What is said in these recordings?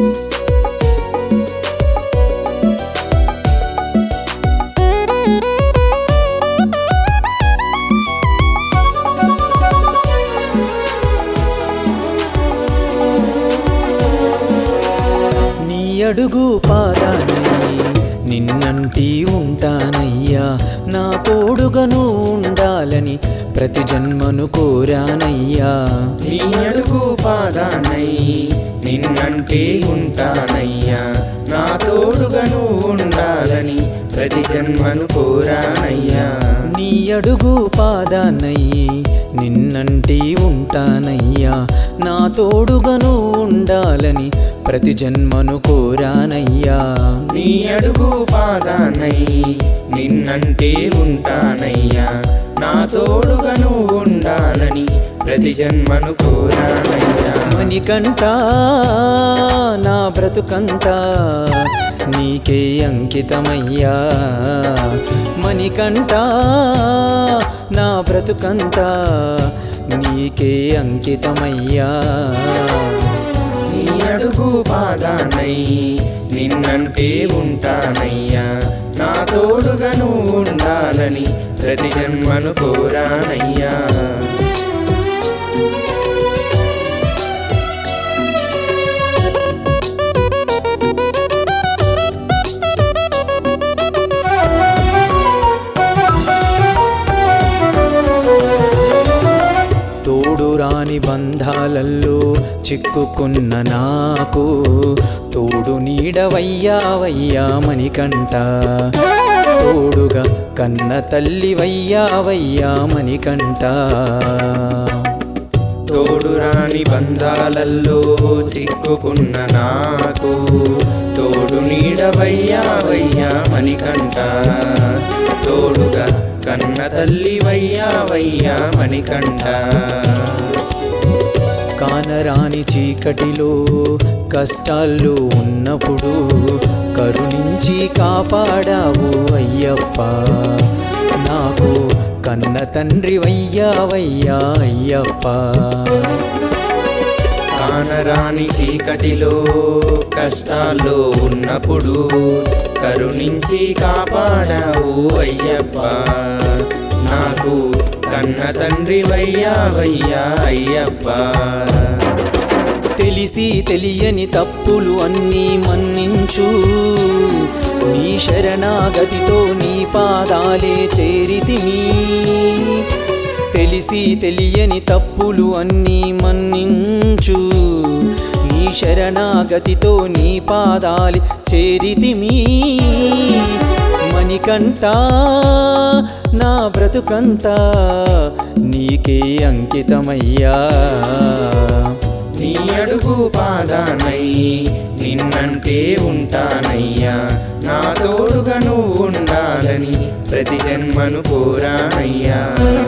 నీ అడుగు పాదానై నిన్నంటి ఉంటానయ్యా నా తోడుగను ఉండాలని ప్రతి జన్మను కోరానయ్యా నీ అడుగు పాదానై నిన్నంటే ఉంటానయ్యా నా తోడుగను ఉండాలని ప్రతి జన్మను కోరానయ్యా నీ అడుగు పాదానై నిన్నంటి ఉంటానయ్యా నా తోడుగను ఉండాలని ప్రతి జన్మను కోరానయ్యా నీ అడుగు పాదానై నిన్నంటే ఉంటానయ్యా నా తోడుగను ఉండాలని ప్రతి జన్మను కోరానయ్యా మణికంట నా బ్రతుకంత నీకే అంకితమయ్యా మణికంట నా బ్రతుకంత నీకే అంకితమయ్యా నీ అడుగు పాదానై నిన్నంటే ఉంటానయ్యా నా తోడుగను ఉండాలని ప్రతి జన్మను కోరానయ్యా తోడు రాని బంధాలల్లో చిక్కుకున్న నాకు తోడు నీడవయ్యావయ్యా మణికంట తోడుగా కన్న తల్లి వయ్యావయ్యా మణికంట తోడు రాని బంధాలల్లో చిక్కుకున్న నాకు తోడు నీడవయ్యావయ్యా మణికంట తోడుగా కన్న తల్లి వయ్యావయ్యా మణికంఠ కానరాని చీకటిలో కష్టాల్లో ఉన్నప్పుడు కరుణించి కాపాడావు అయ్యప్ప నాకు కన్న తండ్రి వయ్యావయ్యా అయ్యప్ప కానరాని చీకటిలో కష్టాల్లో ఉన్నప్పుడు కరుణించి కాపాడావు అయ్యప్ప నాకు కన్న తండ్రి వయ్యావయ్యా అయ్యప్ప తెలిసి తెలియని తప్పులు అన్నీ మన్నించు నీ శరణాగతితో నీ పాదాలే చేరితిమి తెలిసి తెలియని తప్పులు అన్నీ మన్నించు నీ శరణాగతితో నీ పాదాలి చేరితిమి మణికంట నా బ్రతుకంతా నీకే అంకితమయ్యా నీ అడుగు పాదానై నిన్నంటే ఉంటానయ్యా నా తోడుగా నువ్వు ఉండాలని ప్రతి జన్మను కోరానయ్యా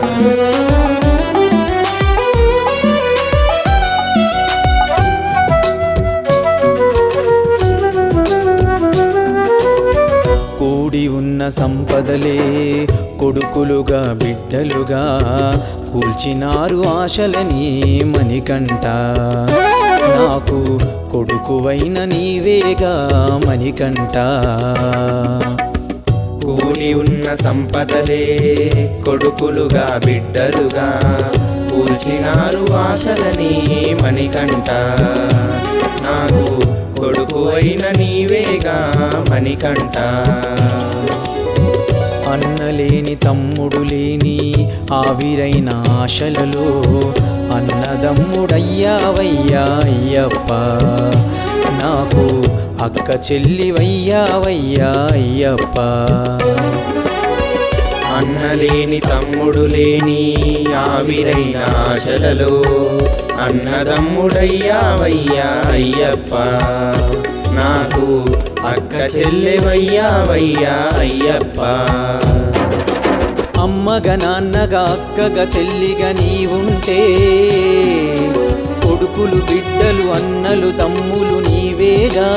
కూడి ఉన్న సంపదలే కొడుకులుగా బిడ్డలుగా కూల్చినారు ఆశలని మణికంట నాకు కొడుకువైన నీవేగా మణికంట కూడి ఉన్న సంపదలే కొడుకులుగా బిడ్డలుగా కూల్చినారు ఆశలని మణికంట నాకు కొడుకు అయిన నీవేగా మణికంట అన్నలేని తమ్ముడు లేని ఆవిరైన ఆశలలో అన్నదమ్ముడయ్యావయ్యా అయ్యప్ప నాకు అక్క చెల్లివయ్యావయ్యా అయ్యప్ప అన్నలేని తమ్ముడు లేని ఆవిరైన ఆశలలో అన్నదమ్ముడయ్యావయ్యా అయ్యప్ప నాకు అక్క చెల్లెవయ్యావయ్యా అయ్యప్ప అమ్మగా నాన్నగా అక్కగా చెల్లిగా నీవుంటే కొడుకులు బిడ్డలు అన్నలు తమ్ములు నీవేగా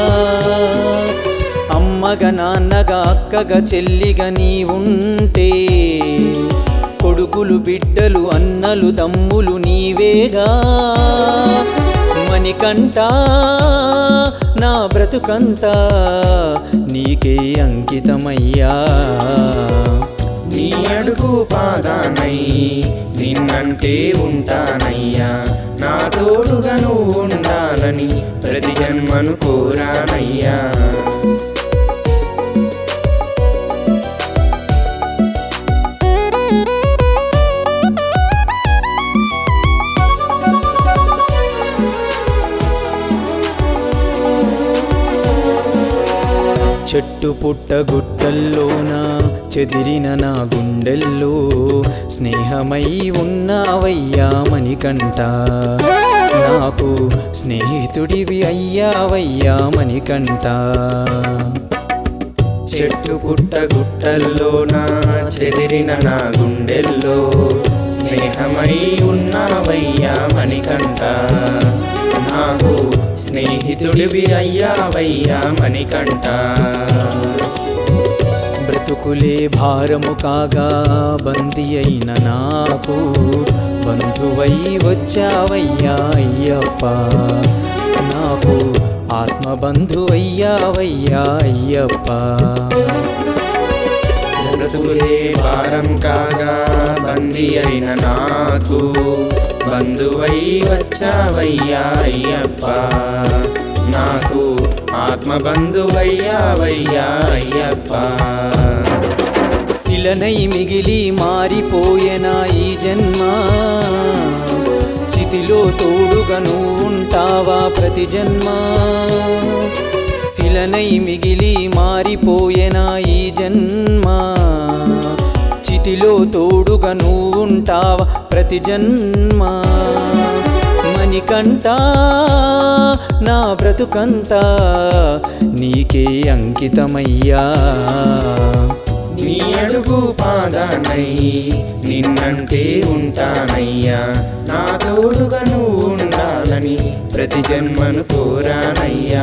అమ్మగా నాన్నగా అక్కగా చెల్లిగా నీవుంటే కొడుకులు బిడ్డలు అన్నలు తమ్ములు నీవేగా మణికంట నా బ్రతుకంతా నీకే అంకితమయ్యా నీ అడుగు పాదానై నిన్నంటే ఉంటానయ్యా నా తోడుగా నువ్వు ఉండాలని ప్రతి జన్మను కోరానయ్యా చెట్టు పుట్ట గుట్టల్లోన చెదిరిన నా గుండెల్లో స్నేహమై ఉన్నావయ్యా మణికంఠ నాకు స్నేహితుడివి అయ్యావయ్యా మణికంఠ చెట్టు పుట్ట గుట్టల్లోన చెదిరిన నా గుండెల్లో స్నేహమై ఉన్నావయ్యా మణికంఠ నాకు స్నేహితుడివి అయ్యావయ్యా మణికంఠ బ్రతుకులే భారము కాగా బంది అయిన నాకు బంధువై వచ్చావయ్యా అయ్యప్ప నాకు ఆత్మబంధువయ్యావయ్యా అయ్యప్ప బ్రతుకులే భారం కాగా బంది అయిన నాకు బంధువై వచ్చావయ్యా అయ్యప్ప నాకు ఆత్మ బంధువయ్యావయ్యా అయ్యప్ప శిలనై మిగిలి మారిపోయేనా ఈ జన్మ చితిలో తోడుగా నువ్వు ఉంటావా ప్రతి జన్మ శిలనై మిగిలి మారిపోయేనా ఈ జన్మ చితిలో తోడుగా నువ్వు ఉంటావా ప్రతి జన్మ మణికంట నా బ్రతుకంతా నీకే అంకితమయ్యా నీ అడుగు పాదానై నిన్నంటే ఉంటానయ్యా నా తోడుగా నువ్వు ఉండాలని ప్రతి జన్మను కోరానయ్యా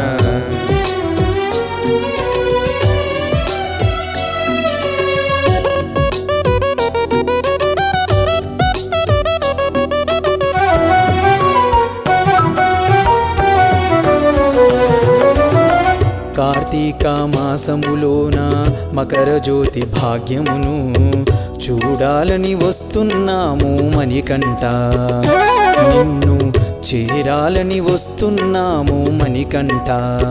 కార్తీక మాసములోన మకర జ్యోతి భాగ్యమును చూడాలని వస్తున్నాము మణికంట నిన్ను చేరాలని వస్తున్నాము మణికంట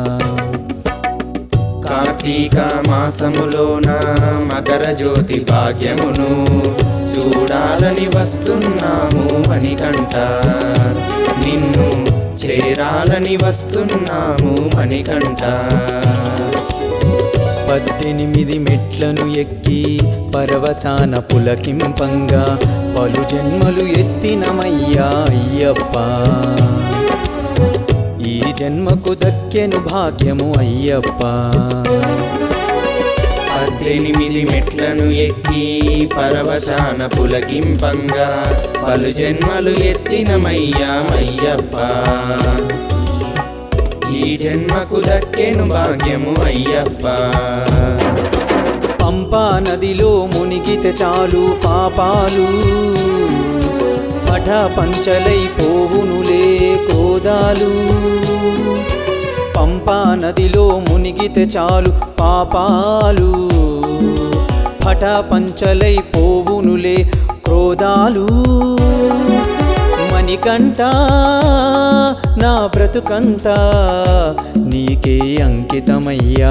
కార్తీక మాసములోన మకర జ్యోతి భాగ్యమును చూడాలని వస్తున్నాము మణికంఠ నిన్ను చేరాలని వస్తున్నాము మణికంఠ పద్దెనిమిది మెట్లను ఎక్కి పరవసాన పులకింపంగా పలు జన్మలు ఎత్తినమయ్యా అయ్యప్ప ఈ జన్మకు దక్కెను భాగ్యము అయ్యప్ప పద్దెనిమిది మెట్లను ఎక్కి పరవశాన పులకింపంగా పలు జన్మలు ఎత్తినమయ్యా మయ్యప్ప ఈ జన్మకు దక్కెను భాగ్యము అయ్యప్ప పంపా నదిలో మునిగితే చాలు పాపాలు పఠ పంచలై పోవునులే క్రోధాలు పంపా నదిలో మునిగితే చాలు పాపాలు పఠ పంచలై పోవునులే క్రోధాలు మణికంట నా బ్రతుకంతా నీకే అంకితమయ్యా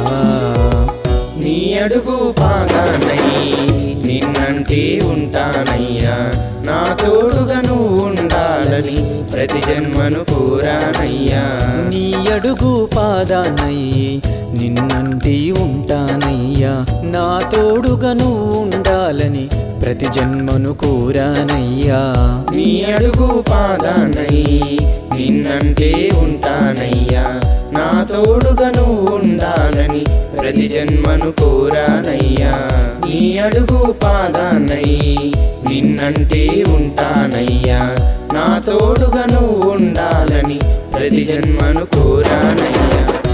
నీ అడుగు పాదానై నిన్నంటే ఉంటానయ్యా నా తోడుగా నువ్వు ఉండాలని ప్రతి జన్మను కోరానయ్యా నీ అడుగు పాదానై నిన్నంటి ఉంటానయ్యా నా తోడుగా నువ్వు ఉండాలని ప్రతి జన్మను కోరానయ్యా నీ అడుగు పాదానై నిన్నంటే ఉంటానయ్యా నా తోడుగా నువ్వు ఉండాలని ప్రతి జన్మను కోరానయ్యా నీ అడుగు పాదానై నిన్నంటే ఉంటానయ్యా నా తోడుగా నువ్వు ఉండాలని ప్రతి జన్మను కోరానయ్యా